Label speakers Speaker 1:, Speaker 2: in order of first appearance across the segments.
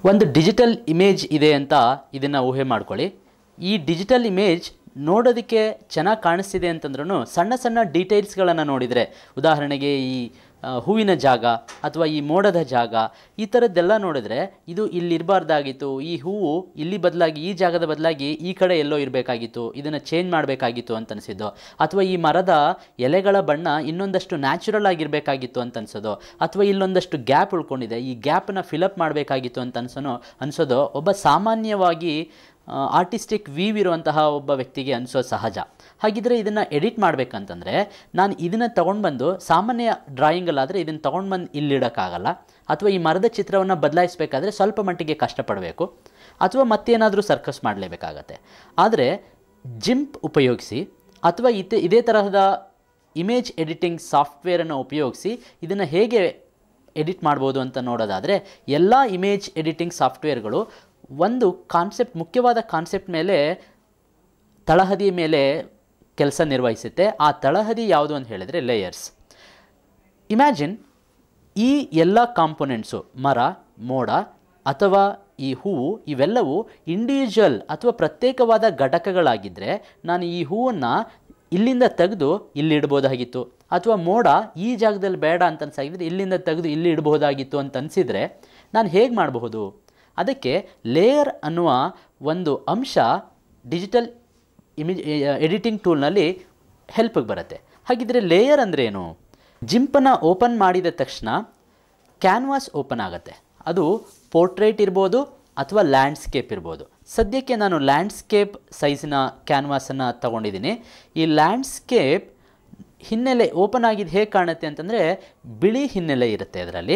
Speaker 1: ಒಂದು digital image ಇದೆ ಅಂತ ಇದನ್ನು ಊಹೆ ಮಾಡ್ಕೊಳ್ಳಿ ಈ ಡಿಜಿಟಲ್ ಇಮೇಜ್ ನೋಡೋದಕ್ಕೆ ಚೆನ್ನಾಗಿ ಕಾಣಿಸ್ತಿದೆ ಅಂತಂದ್ರೂ ಸಣ್ಣ ಸಣ್ಣ ಡೀಟೇಲ್ಸ್ಗಳನ್ನು ನೋಡಿದರೆ ಉದಾಹರಣೆಗೆ ಈ ಆ, ಹೂವಿನ ಜಾಗ ಅಥವಾ ಈ ಮೋಡದ ಜಾಗ ಈ ಥರದ್ದೆಲ್ಲ ನೋಡಿದ್ರೆ ಇದು ಇಲ್ಲಿ ಇರಬಾರ್ದಾಗಿತ್ತು ಈ ಹೂವು ಇಲ್ಲಿ ಬದಲಾಗಿ ಈ ಜಾಗದ ಬದಲಾಗಿ ಈ ಕಡೆ ಎಲ್ಲೋ ಇರಬೇಕಾಗಿತ್ತು ಇದನ್ನು ಚೇಂಜ್ ಮಾಡಬೇಕಾಗಿತ್ತು ಅಂತ ಅನಿಸಿದ್ದು ಅಥವಾ ಈ ಮರದ ಎಲೆಗಳ ಬಣ್ಣ ಇನ್ನೊಂದಷ್ಟು ನ್ಯಾಚುರಲ್ ಆಗಿರಬೇಕಾಗಿತ್ತು ಅಂತ ಅನ್ಸೋದು ಅಥವಾ ಇಲ್ಲೊಂದಷ್ಟು ಗ್ಯಾಪ್ ಉಳ್ಕೊಂಡಿದೆ ಈ ಗ್ಯಾಪನ್ನ ಫಿಲಪ್ ಮಾಡಬೇಕಾಗಿತ್ತು ಅಂತ ಅನ್ಸೋನು ಅನ್ಸೋದು ಒಬ್ಬ ಸಾಮಾನ್ಯವಾಗಿ ಆರ್ಟಿಸ್ಟಿಕ್ ವೀವ್ ಇರುವಂತಹ ಒಬ್ಬ ವ್ಯಕ್ತಿಗೆ ಅನಿಸೋದು ಸಹಜ ಹಾಗಿದ್ರೆ ಇದನ್ನು ಎಡಿಟ್ ಮಾಡಬೇಕಂತಂದರೆ ನಾನು ಇದನ್ನು ತೊಗೊಂಡು ಬಂದು ಸಾಮಾನ್ಯ ಡ್ರಾಯಿಂಗಲ್ಲಾದರೆ ಇದನ್ನು ತೊಗೊಂಡು ಬಂದು ಇಲ್ಲಿಡೋಕ್ಕಾಗಲ್ಲ ಅಥವಾ ಈ ಮರದ ಚಿತ್ರವನ್ನು ಬದಲಾಯಿಸಬೇಕಾದ್ರೆ ಸ್ವಲ್ಪ ಮಟ್ಟಿಗೆ ಕಷ್ಟಪಡಬೇಕು ಅಥವಾ ಮತ್ತೇನಾದರೂ ಸರ್ಕಸ್ ಮಾಡಲೇಬೇಕಾಗತ್ತೆ ಆದರೆ ಜಿಂಪ್ ಉಪಯೋಗಿಸಿ ಅಥವಾ ಇತೆ ಇದೇ ತರಹದ ಇಮೇಜ್ ಎಡಿಟಿಂಗ್ ಸಾಫ್ಟ್ವೇರನ್ನು ಉಪಯೋಗಿಸಿ ಇದನ್ನು ಹೇಗೆ ಎಡಿಟ್ ಮಾಡ್ಬೋದು ಅಂತ ನೋಡೋದಾದರೆ ಎಲ್ಲ ಇಮೇಜ್ ಎಡಿಟಿಂಗ್ ಸಾಫ್ಟ್ವೇರ್ಗಳು ಒಂದು ಕಾನ್ಸೆಪ್ಟ್ ಮುಖ್ಯವಾದ ಕಾನ್ಸೆಪ್ಟ್ ಮೇಲೆ ತಳಹದಿ ಮೇಲೆ ಕೆಲಸ ನಿರ್ವಹಿಸುತ್ತೆ ಆ ತಳಹದಿ ಯಾವುದು ಅಂತ ಹೇಳಿದರೆ ಲೇಯರ್ಸ್ ಇಮ್ಯಾಜಿನ್ ಈ ಎಲ್ಲ ಕಾಂಪೊನೆಂಟ್ಸು ಮರ ಮೋಡ ಅಥವಾ ಈ ಹೂವು ಇವೆಲ್ಲವೂ ಇಂಡಿವಿಜುವಲ್ ಅಥವಾ ಪ್ರತ್ಯೇಕವಾದ ಘಟಕಗಳಾಗಿದ್ದರೆ ನಾನು ಈ ಹೂವನ್ನು ಇಲ್ಲಿಂದ ತೆಗೆದು ಇಲ್ಲಿ ಇಡ್ಬೋದಾಗಿತ್ತು ಅಥವಾ ಮೋಡ ಈ ಜಾಗದಲ್ಲಿ ಬೇಡ ಅಂತ ಅನ್ಸಾಗಿದ್ರೆ ಇಲ್ಲಿಂದ ತೆಗೆದು ಇಲ್ಲಿ ಇಡಬಹುದಾಗಿತ್ತು ಅಂತ ಅನಿಸಿದರೆ ನಾನು ಹೇಗೆ ಮಾಡಬಹುದು ಅದಕ್ಕೆ ಲೇಯರ್ ಅನ್ನುವ ಒಂದು ಅಂಶ ಡಿಜಿಟಲ್ ಇಮೇಜ್ ಎಡಿಟಿಂಗ್ ಟೂಲ್ನಲ್ಲಿ ಹೆಲ್ಪಿಗೆ ಬರುತ್ತೆ ಹಾಗಿದ್ರೆ ಲೇಯರ್ ಅಂದರೆ ಏನು ಜಿಂಪನ್ನು ಓಪನ್ ಮಾಡಿದ ತಕ್ಷಣ ಕ್ಯಾನ್ವಾಸ್ ಓಪನ್ ಆಗುತ್ತೆ ಅದು ಪೋರ್ಟ್ರೇಟ್ ಇರ್ಬೋದು ಅಥವಾ ಲ್ಯಾಂಡ್ಸ್ಕೇಪ್ ಇರ್ಬೋದು ಸದ್ಯಕ್ಕೆ ನಾನು ಲ್ಯಾಂಡ್ಸ್ಕೇಪ್ ಸೈಜಿನ ಕ್ಯಾನ್ವಾಸನ್ನು ತಗೊಂಡಿದ್ದೀನಿ ಈ ಲ್ಯಾಂಡ್ಸ್ಕೇಪ್ ಹಿನ್ನೆಲೆ ಓಪನ್ ಆಗಿದ್ದು ಹೇಗೆ ಕಾಣುತ್ತೆ ಅಂತಂದರೆ ಬಿಳಿ ಹಿನ್ನೆಲೆ ಇರುತ್ತೆ ಅದರಲ್ಲಿ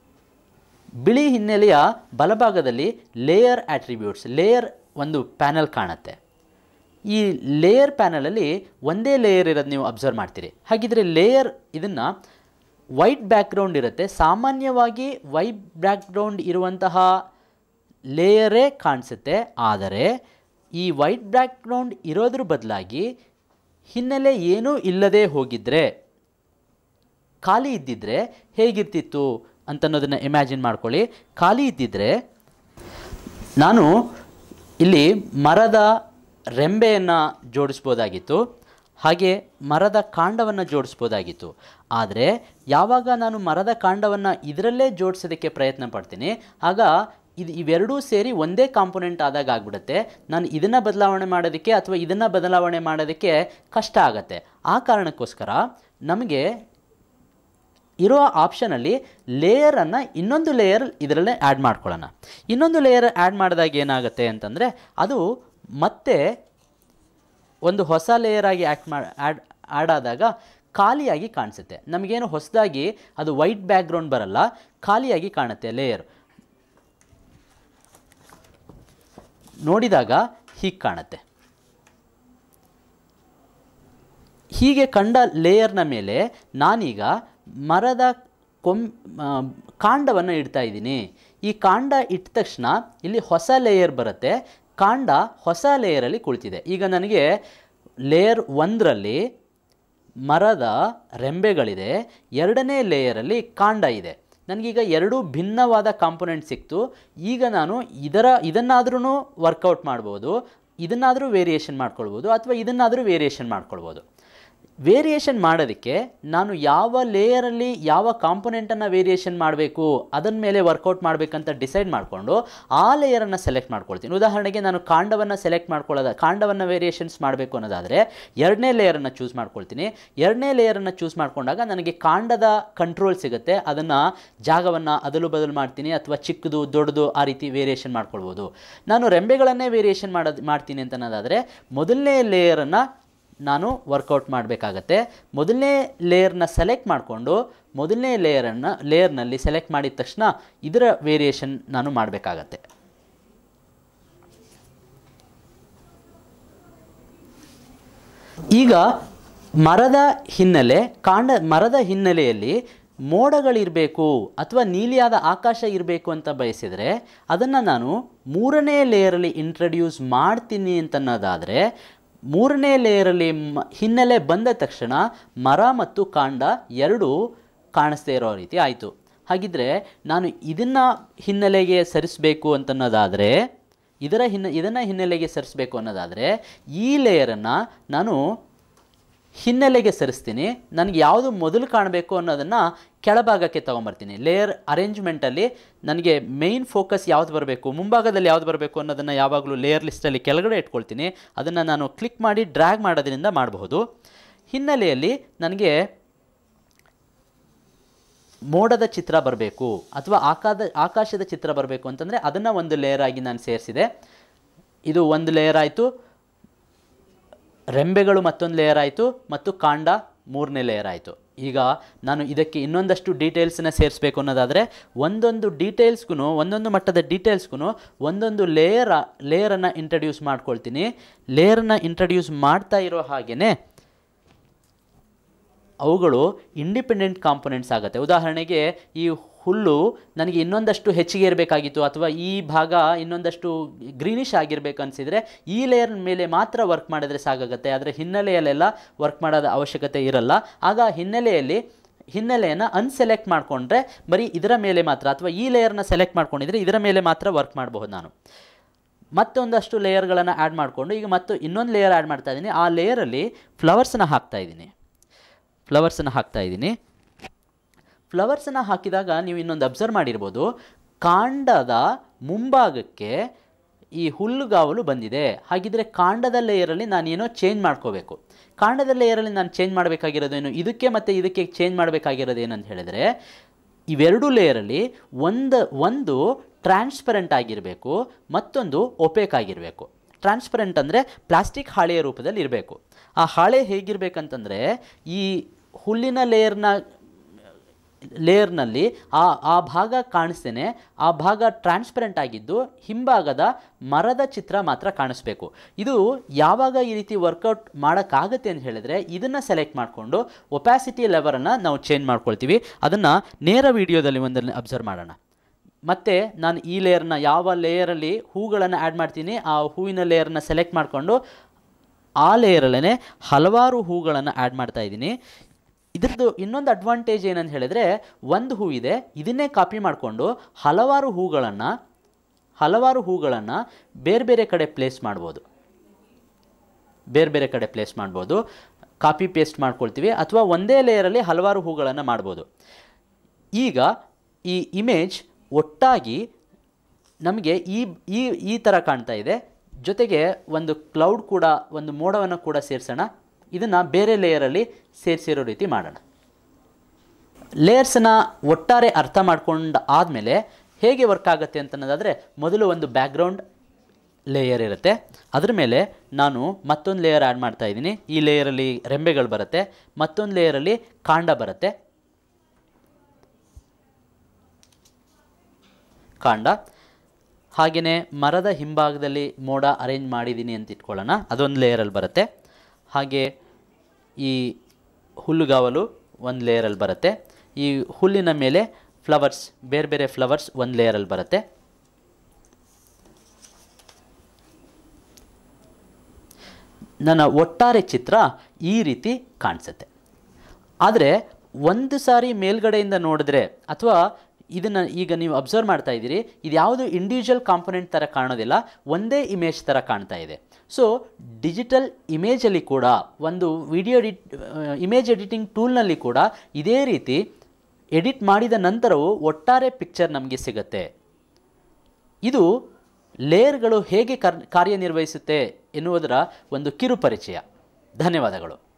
Speaker 1: ಬಿಳಿ ಹಿನ್ನೆಲೆಯ ಬಲಭಾಗದಲ್ಲಿ ಲೇಯರ್ ಆಟ್ರಿಬ್ಯೂಟ್ಸ್ ಲೇಯರ್ ಒಂದು ಪ್ಯಾನಲ್ ಕಾಣುತ್ತೆ ಈ ಲೇಯರ್ ಪ್ಯಾನಲಲ್ಲಿ ಒಂದೇ ಲೇಯರ್ ಇರೋದು ನೀವು ಅಬ್ಸರ್ವ್ ಮಾಡ್ತೀರಿ ಹಾಗಿದ್ರೆ ಲೇಯರ್ ಇದನ್ನು ವೈಟ್ ಬ್ಯಾಕ್ಗ್ರೌಂಡ್ ಇರುತ್ತೆ ಸಾಮಾನ್ಯವಾಗಿ ವೈಟ್ ಬ್ಯಾಕ್ಗ್ರೌಂಡ್ ಇರುವಂತಹ ಲೇಯರೇ ಕಾಣಿಸುತ್ತೆ ಆದರೆ ಈ ವೈಟ್ ಬ್ಯಾಕ್ಗ್ರೌಂಡ್ ಇರೋದ್ರ ಬದಲಾಗಿ ಹಿನ್ನೆಲೆ ಏನೂ ಇಲ್ಲದೆ ಹೋಗಿದ್ರೆ ಖಾಲಿ ಇದ್ದಿದ್ರೆ ಹೇಗಿರ್ತಿತ್ತು ಅಂತನ್ನೋದನ್ನು ಇಮ್ಯಾಜಿನ್ ಮಾಡ್ಕೊಳ್ಳಿ ಖಾಲಿ ಇದ್ದಿದ್ರೆ ನಾನು ಇಲ್ಲಿ ಮರದ ರೆಂಬೆಯನ್ನು ಜೋಡಿಸ್ಬೋದಾಗಿತ್ತು ಹಾಗೆ ಮರದ ಕಾಂಡವನ್ನು ಜೋಡಿಸ್ಬೋದಾಗಿತ್ತು ಆದರೆ ಯಾವಾಗ ನಾನು ಮರದ ಕಾಂಡವನ್ನು ಇದರಲ್ಲೇ ಜೋಡಿಸೋದಕ್ಕೆ ಪ್ರಯತ್ನ ಪಡ್ತೀನಿ ಆಗ ಇದು ಇವೆರಡೂ ಸೇರಿ ಒಂದೇ ಕಾಂಪೊನೆಂಟ್ ಆದಾಗ ಆಗ್ಬಿಡುತ್ತೆ ನಾನು ಇದನ್ನು ಬದಲಾವಣೆ ಮಾಡೋದಕ್ಕೆ ಅಥವಾ ಇದನ್ನು ಬದಲಾವಣೆ ಮಾಡೋದಕ್ಕೆ ಕಷ್ಟ ಆಗುತ್ತೆ ಆ ಕಾರಣಕ್ಕೋಸ್ಕರ ನಮಗೆ ಇರೋ ಆಪ್ಷನಲ್ಲಿ ಲೇಯರನ್ನು ಇನ್ನೊಂದು ಲೇಯರ್ ಇದರಲ್ಲೇ ಆ್ಯಡ್ ಮಾಡ್ಕೊಳ್ಳೋಣ ಇನ್ನೊಂದು ಲೇಯರ್ ಆ್ಯಡ್ ಮಾಡಿದಾಗ ಏನಾಗುತ್ತೆ ಅಂತಂದರೆ ಅದು ಮತ್ತೆ ಒಂದು ಹೊಸ ಲೇಯರ್ ಆಗಿ ಆ್ಯಕ್ಟ್ ಮಾಡಿ ಆ್ಯಡ್ ಆ್ಯಡ್ ಆದಾಗ ಖಾಲಿಯಾಗಿ ಕಾಣಿಸುತ್ತೆ ನಮಗೇನು ಹೊಸದಾಗಿ ಅದು ವೈಟ್ ಬ್ಯಾಕ್ಗ್ರೌಂಡ್ ಬರಲ್ಲ ಖಾಲಿಯಾಗಿ ಕಾಣುತ್ತೆ ಲೇಯರ್ ನೋಡಿದಾಗ ಹೀಗೆ ಕಾಣುತ್ತೆ ಹೀಗೆ ಕಂಡ ಲೇಯರ್ನ ಮೇಲೆ ನಾನೀಗ ಮರದ ಕೊಂ ಕಾಂಡವನ್ನು ಇಡ್ತಾ ಇದ್ದೀನಿ ಈ ಕಾಂಡ ಇಟ್ಟ ತಕ್ಷಣ ಇಲ್ಲಿ ಹೊಸ ಲೇಯರ್ ಬರುತ್ತೆ ಕಾಂಡ ಹೊಸ ಲೇಯರಲ್ಲಿ ಕುಳಿತಿದೆ ಈಗ ನನಗೆ ಲೇಯರ್ ಒಂದರಲ್ಲಿ ಮರದ ರೆಂಬೆಗಳಿದೆ ಎರಡನೇ ಲೇಯರಲ್ಲಿ ಕಾಂಡ ಇದೆ ನನಗೀಗ ಎರಡೂ ಭಿನ್ನವಾದ ಕಾಂಪೊನೆಂಟ್ ಸಿಕ್ತು ಈಗ ನಾನು ಇದರ ಇದನ್ನಾದ್ರೂ ವರ್ಕೌಟ್ ಮಾಡ್ಬೋದು ಇದನ್ನಾದರೂ ವೇರಿಯೇಷನ್ ಮಾಡ್ಕೊಳ್ಬೋದು ಅಥವಾ ಇದನ್ನಾದರೂ ವೇರಿಯೇಷನ್ ಮಾಡ್ಕೊಳ್ಬೋದು ವೇರಿಯೇಷನ್ ಮಾಡೋದಕ್ಕೆ ನಾನು ಯಾವ ಲೇಯರಲ್ಲಿ ಯಾವ ಕಾಂಪೊನೆಂಟನ್ನು ವೇರಿಯೇಷನ್ ಮಾಡಬೇಕು ಅದನ್ನ ಮೇಲೆ ವರ್ಕೌಟ್ ಮಾಡಬೇಕಂತ ಡಿಸೈಡ್ ಮಾಡಿಕೊಂಡು ಆ ಲೇಯರನ್ನು ಸೆಲೆಕ್ಟ್ ಮಾಡ್ಕೊಳ್ತೀನಿ ಉದಾಹರಣೆಗೆ ನಾನು ಕಾಂಡವನ್ನು ಸೆಲೆಕ್ಟ್ ಮಾಡ್ಕೊಳ್ಳೋದ ಕಾಂಡವನ್ನು ವೇರಿಯೇಷನ್ಸ್ ಮಾಡಬೇಕು ಅನ್ನೋದಾದರೆ ಎರಡನೇ ಲೇಯರನ್ನು ಚೂಸ್ ಮಾಡ್ಕೊಳ್ತೀನಿ ಎರಡನೇ ಲೇಯರನ್ನು ಚೂಸ್ ಮಾಡಿಕೊಂಡಾಗ ನನಗೆ ಕಾಂಡದ ಕಂಟ್ರೋಲ್ ಸಿಗುತ್ತೆ ಅದನ್ನು ಜಾಗವನ್ನು ಅದಲು ಬದಲು ಮಾಡ್ತೀನಿ ಅಥವಾ ಚಿಕ್ಕದು ದೊಡ್ಡದು ಆ ರೀತಿ ವೇರಿಯೇಷನ್ ಮಾಡ್ಕೊಳ್ಬೋದು ನಾನು ರೆಂಬೆಗಳನ್ನೇ ವೇರಿಯೇಷನ್ ಮಾಡೋದು ಮಾಡ್ತೀನಿ ಅಂತ ಅನ್ನೋದಾದರೆ ಮೊದಲನೇ ಲೇಯರನ್ನು ನಾನು ವರ್ಕೌಟ್ ಮಾಡಬೇಕಾಗತ್ತೆ ಮೊದಲನೇ ಲೇಯರ್ನ ಸೆಲೆಕ್ಟ್ ಮಾಡಿಕೊಂಡು ಮೊದಲನೇ ಲೇಯರನ್ನು ಲೇಯರ್ನಲ್ಲಿ ಸೆಲೆಕ್ಟ್ ಮಾಡಿದ ತಕ್ಷಣ ಇದರ ವೇರಿಯೇಷನ್ ನಾನು ಮಾಡಬೇಕಾಗತ್ತೆ ಈಗ ಮರದ ಹಿನ್ನೆಲೆ ಕಾಂಡ ಮರದ ಹಿನ್ನೆಲೆಯಲ್ಲಿ ಮೋಡಗಳಿರಬೇಕು ಅಥವಾ ನೀಲಿಯಾದ ಆಕಾಶ ಇರಬೇಕು ಅಂತ ಬಯಸಿದರೆ ಅದನ್ನು ನಾನು ಮೂರನೇ ಲೇಯರಲ್ಲಿ ಇಂಟ್ರಡ್ಯೂಸ್ ಮಾಡ್ತೀನಿ ಅಂತನ್ನೋದಾದರೆ ಮೂರನೇ ಲೇಯರಲ್ಲಿ ಮ ಹಿನ್ನೆಲೆ ಬಂದ ತಕ್ಷಣ ಮರ ಮತ್ತು ಕಾಂಡ ಎರಡೂ ಕಾಣಿಸ್ದೇ ಇರೋ ರೀತಿ ಆಯಿತು ಹಾಗಿದ್ರೆ ನಾನು ಇದನ್ನು ಹಿನ್ನೆಲೆಗೆ ಸರಿಸಬೇಕು ಅಂತನ್ನೋದಾದರೆ ಇದರ ಹಿನ್ನೆ ಇದನ್ನು ಹಿನ್ನೆಲೆಗೆ ಸರಿಸಬೇಕು ಅನ್ನೋದಾದರೆ ಈ ಲೇಯರನ್ನು ನಾನು ಹಿನ್ನೆಲೆಗೆ ಸರಿಸ್ತೀನಿ ನನಗೆ ಯಾವುದು ಮೊದಲು ಕಾಣಬೇಕು ಅನ್ನೋದನ್ನು ಕೆಳಭಾಗಕ್ಕೆ ತೊಗೊಂಬರ್ತೀನಿ ಲೇಯರ್ ಅರೇಂಜ್ಮೆಂಟಲ್ಲಿ ನನಗೆ ಮೇಯ್ನ್ ಫೋಕಸ್ ಯಾವ್ದು ಬರಬೇಕು ಮುಂಭಾಗದಲ್ಲಿ ಯಾವ್ದು ಬರಬೇಕು ಅನ್ನೋದನ್ನು ಯಾವಾಗಲೂ ಲೇಯರ್ ಲಿಸ್ಟಲ್ಲಿ ಕೆಳಗಡೆ ಇಟ್ಕೊಳ್ತೀನಿ ಅದನ್ನು ನಾನು ಕ್ಲಿಕ್ ಮಾಡಿ ಡ್ರ್ಯಾಗ್ ಮಾಡೋದ್ರಿಂದ ಮಾಡಬಹುದು ಹಿನ್ನೆಲೆಯಲ್ಲಿ ನನಗೆ ಮೋಡದ ಚಿತ್ರ ಬರಬೇಕು ಅಥವಾ ಆಕಾದ ಆಕಾಶದ ಚಿತ್ರ ಬರಬೇಕು ಅಂತಂದರೆ ಅದನ್ನು ಒಂದು ಲೇಯರ್ ಆಗಿ ನಾನು ಸೇರಿಸಿದೆ ಇದು ಒಂದು ಲೇಯರ್ ಆಯಿತು ರೆಂಬೆಗಳು ಮತ್ತೊಂದು ಲೇಯರ್ ಆಯಿತು ಮತ್ತು ಕಾಂಡ ಮೂರನೇ ಲೇಯರ್ ಆಯಿತು ಈಗ ನಾನು ಇದಕ್ಕೆ ಇನ್ನೊಂದಷ್ಟು ಡೀಟೇಲ್ಸನ್ನ ಸೇರಿಸ್ಬೇಕು ಅನ್ನೋದಾದರೆ ಒಂದೊಂದು ಡೀಟೇಲ್ಸ್ಗೂ ಒಂದೊಂದು ಮಟ್ಟದ ಡೀಟೇಲ್ಸ್ಗೂ ಒಂದೊಂದು ಲೇಯರ್ ಲೇಯರನ್ನು ಇಂಟ್ರಡ್ಯೂಸ್ ಮಾಡ್ಕೊಳ್ತೀನಿ ಲೇಯರನ್ನು ಇಂಟ್ರಡ್ಯೂಸ್ ಮಾಡ್ತಾ ಇರೋ ಹಾಗೆಯೇ ಅವುಗಳು ಇಂಡಿಪೆಂಡೆಂಟ್ ಕಾಂಪೊನೆಂಟ್ಸ್ ಆಗುತ್ತೆ ಉದಾಹರಣೆಗೆ ಈ ಹುಲ್ಲು ನನಗೆ ಇನ್ನೊಂದಷ್ಟು ಹೆಚ್ಚಿಗೆ ಇರಬೇಕಾಗಿತ್ತು ಅಥವಾ ಈ ಭಾಗ ಇನ್ನೊಂದಷ್ಟು ಗ್ರೀನಿಶ್ ಆಗಿರ್ಬೇಕು ಅನಿಸಿದರೆ ಈ ಲೇಯರ್ ಮೇಲೆ ಮಾತ್ರ ವರ್ಕ್ ಮಾಡಿದ್ರೆ ಸಾಕಾಗುತ್ತೆ ಆದರೆ ಹಿನ್ನೆಲೆಯಲ್ಲೆಲ್ಲ ವರ್ಕ್ ಮಾಡೋದ ಅವಶ್ಯಕತೆ ಇರಲ್ಲ ಆಗ ಹಿನ್ನೆಲೆಯಲ್ಲಿ ಹಿನ್ನೆಲೆಯನ್ನು ಅನ್ಸೆಲೆಕ್ಟ್ ಮಾಡಿಕೊಂಡ್ರೆ ಬರೀ ಇದರ ಮೇಲೆ ಮಾತ್ರ ಅಥವಾ ಈ ಲೇಯರ್ನ ಸೆಲೆಕ್ಟ್ ಮಾಡ್ಕೊಂಡಿದ್ರೆ ಇದರ ಮೇಲೆ ಮಾತ್ರ ವರ್ಕ್ ಮಾಡಬಹುದು ನಾನು ಮತ್ತೊಂದಷ್ಟು ಲೇಯರ್ಗಳನ್ನು ಆ್ಯಡ್ ಮಾಡಿಕೊಂಡು ಈಗ ಮತ್ತು ಇನ್ನೊಂದು ಲೇಯರ್ ಆ್ಯಡ್ ಮಾಡ್ತಾ ಇದ್ದೀನಿ ಆ ಲೇಯರಲ್ಲಿ ಫ್ಲವರ್ಸನ್ನ ಹಾಕ್ತಾ ಇದ್ದೀನಿ ಫ್ಲವರ್ಸನ್ನು ಹಾಕ್ತಾ ಇದ್ದೀನಿ ಫ್ಲವರ್ಸನ್ನು ಹಾಕಿದಾಗ ನೀವು ಇನ್ನೊಂದು ಅಬ್ಸರ್ವ್ ಮಾಡಿರ್ಬೋದು ಕಾಂಡದ ಮುಂಭಾಗಕ್ಕೆ ಈ ಹುಲ್ಲುಗಾವಲು ಬಂದಿದೆ ಹಾಗಿದ್ರೆ ಕಾಂಡದ ಲೇಯರಲ್ಲಿ ನಾನೇನೋ ಚೇಂಜ್ ಮಾಡ್ಕೋಬೇಕು ಕಾಂಡದ ಲೇಯರಲ್ಲಿ ನಾನು ಚೇಂಜ್ ಮಾಡಬೇಕಾಗಿರೋದೇನು ಇದಕ್ಕೆ ಮತ್ತು ಇದಕ್ಕೆ ಚೇಂಜ್ ಮಾಡಬೇಕಾಗಿರೋದು ಏನಂತ ಹೇಳಿದರೆ ಇವೆರಡು ಲೇಯರಲ್ಲಿ ಒಂದು ಒಂದು ಟ್ರಾನ್ಸ್ಪರೆಂಟ್ ಆಗಿರಬೇಕು ಮತ್ತೊಂದು ಒಪೇಕ್ ಆಗಿರಬೇಕು ಟ್ರಾನ್ಸ್ಪರೆಂಟ್ ಅಂದರೆ ಪ್ಲಾಸ್ಟಿಕ್ ಹಾಳೆಯ ರೂಪದಲ್ಲಿ ಇರಬೇಕು ಆ ಹಾಳೆ ಹೇಗಿರಬೇಕಂತಂದರೆ ಈ ಹುಲ್ಲಿನ ಲೇಯರ್ನ ಲೇಯರ್ನಲ್ಲಿ ಆ ಆ ಭಾಗ ಕಾಣಿಸ್ತೇನೆ ಆ ಭಾಗ ಟ್ರಾನ್ಸ್ಪರೆಂಟ್ ಆಗಿದ್ದು ಹಿಂಭಾಗದ ಮರದ ಚಿತ್ರ ಮಾತ್ರ ಕಾಣಿಸ್ಬೇಕು ಇದು ಯಾವಾಗ ಈ ರೀತಿ ವರ್ಕೌಟ್ ಮಾಡೋಕ್ಕಾಗತ್ತೆ ಅಂತ ಹೇಳಿದ್ರೆ ಇದನ್ನು ಸೆಲೆಕ್ಟ್ ಮಾಡಿಕೊಂಡು ಒಪ್ಯಾಸಿಟಿ ಲೆವರನ್ನು ನಾವು ಚೇಂಜ್ ಮಾಡ್ಕೊಳ್ತೀವಿ ಅದನ್ನು ನೇರ ವಿಡಿಯೋದಲ್ಲಿ ಒಂದರಲ್ಲಿ ಅಬ್ಸರ್ವ್ ಮಾಡೋಣ ಮತ್ತು ನಾನು ಈ ಲೇಯರ್ನ ಯಾವ ಲೇಯರಲ್ಲಿ ಹೂಗಳನ್ನು ಆ್ಯಡ್ ಮಾಡ್ತೀನಿ ಆ ಹೂವಿನ ಲೇಯರ್ನ ಸೆಲೆಕ್ಟ್ ಮಾಡಿಕೊಂಡು ಆ ಲೇಯರಲ್ಲೇ ಹಲವಾರು ಹೂಗಳನ್ನು ಆ್ಯಡ್ ಮಾಡ್ತಾ ಇದ್ದೀನಿ ಇದ್ರದ್ದು ಇನ್ನೊಂದು ಅಡ್ವಾಂಟೇಜ್ ಏನಂತ ಹೇಳಿದ್ರೆ ಒಂದು ಹೂ ಇದೆ ಇದನ್ನೇ ಕಾಪಿ ಮಾಡಿಕೊಂಡು ಹಲವಾರು ಹೂಗಳನ್ನು ಹಲವಾರು ಹೂಗಳನ್ನು ಬೇರೆ ಬೇರೆ ಕಡೆ ಪ್ಲೇಸ್ ಮಾಡ್ಬೋದು ಬೇರೆ ಬೇರೆ ಕಡೆ ಪ್ಲೇಸ್ ಮಾಡ್ಬೋದು ಕಾಪಿ ಪೇಸ್ಟ್ ಮಾಡ್ಕೊಳ್ತೀವಿ ಅಥವಾ ಒಂದೇ ಲೇಯರಲ್ಲಿ ಹಲವಾರು ಹೂಗಳನ್ನು ಮಾಡ್ಬೋದು ಈಗ ಈ ಇಮೇಜ್ ಒಟ್ಟಾಗಿ ನಮಗೆ ಈ ಈ ಈ ಥರ ಕಾಣ್ತಾ ಇದೆ ಜೊತೆಗೆ ಒಂದು ಕ್ಲೌಡ್ ಕೂಡ ಒಂದು ಮೋಡವನ್ನು ಕೂಡ ಸೇರಿಸೋಣ ಇದನ್ನು ಬೇರೆ ಲೇಯರಲ್ಲಿ ಸೇರಿಸಿರೋ ರೀತಿ ಮಾಡೋಣ ಲೇಯರ್ಸನ್ನು ಒಟ್ಟಾರೆ ಅರ್ಥ ಮಾಡ್ಕೊಂಡು ಆದಮೇಲೆ ಹೇಗೆ ವರ್ಕ್ ಆಗುತ್ತೆ ಅಂತನ್ನೋದಾದರೆ ಮೊದಲು ಒಂದು ಬ್ಯಾಕ್ಗ್ರೌಂಡ್ ಲೇಯರ್ ಇರುತ್ತೆ ಅದ್ರ ಮೇಲೆ ನಾನು ಮತ್ತೊಂದು ಲೇಯರ್ ಆ್ಯಡ್ ಮಾಡ್ತಾ ಇದ್ದೀನಿ ಈ ಲೇಯರಲ್ಲಿ ರೆಂಬೆಗಳು ಬರುತ್ತೆ ಮತ್ತೊಂದು ಲೇಯರಲ್ಲಿ ಕಾಂಡ ಬರುತ್ತೆ ಕಾಂಡ ಹಾಗೆಯೇ ಮರದ ಹಿಂಭಾಗದಲ್ಲಿ ಮೋಡ ಅರೇಂಜ್ ಮಾಡಿದ್ದೀನಿ ಅಂತ ಇಟ್ಕೊಳ್ಳೋಣ ಅದೊಂದು ಲೇಯರಲ್ಲಿ ಬರುತ್ತೆ ಹಾಗೆ ಈ ಹುಲ್ಲುಗಾವಲು ಒಂದು ಲೇಯರಲ್ಲಿ ಬರುತ್ತೆ ಈ ಹುಲ್ಲಿನ ಮೇಲೆ ಫ್ಲವರ್ಸ್ ಬೇರೆ ಬೇರೆ ಫ್ಲವರ್ಸ್ ಒಂದು ಲೇಯರಲ್ಲಿ ಬರುತ್ತೆ ನನ್ನ ಒಟ್ಟಾರೆ ಚಿತ್ರ ಈ ರೀತಿ ಕಾಣಿಸುತ್ತೆ ಆದರೆ ಒಂದು ಸಾರಿ ಮೇಲ್ಗಡೆಯಿಂದ ನೋಡಿದ್ರೆ ಅಥವಾ ಇದನ್ನು ಈಗ ನೀವು ಅಬ್ಸರ್ವ್ ಮಾಡ್ತಾ ಇದ್ದೀರಿ ಇದು ಯಾವುದು ಇಂಡಿವಿಜುವಲ್ ಕಾಂಪೊನೆಂಟ್ ಥರ ಕಾಣೋದಿಲ್ಲ ಒಂದೇ ಇಮೇಜ್ ಥರ ಕಾಣ್ತಾ ಇದೆ ಸೊ ಡಿಜಿಟಲ್ ಇಮೇಜಲ್ಲಿ ಕೂಡ ಒಂದು ವಿಡಿಯೋ ಎಡಿಟ್ ಇಮೇಜ್ ಎಡಿಟಿಂಗ್ ಟೂಲ್ನಲ್ಲಿ ಕೂಡ ಇದೇ ರೀತಿ ಎಡಿಟ್ ಮಾಡಿದ ನಂತರವೂ ಒಟ್ಟಾರೆ ಪಿಕ್ಚರ್ ನಮಗೆ ಸಿಗುತ್ತೆ ಇದು ಲೇಯರ್ಗಳು ಹೇಗೆ ಕರ್ ಕಾರ್ಯನಿರ್ವಹಿಸುತ್ತೆ ಎನ್ನುವುದರ ಒಂದು ಕಿರು ಪರಿಚಯ ಧನ್ಯವಾದಗಳು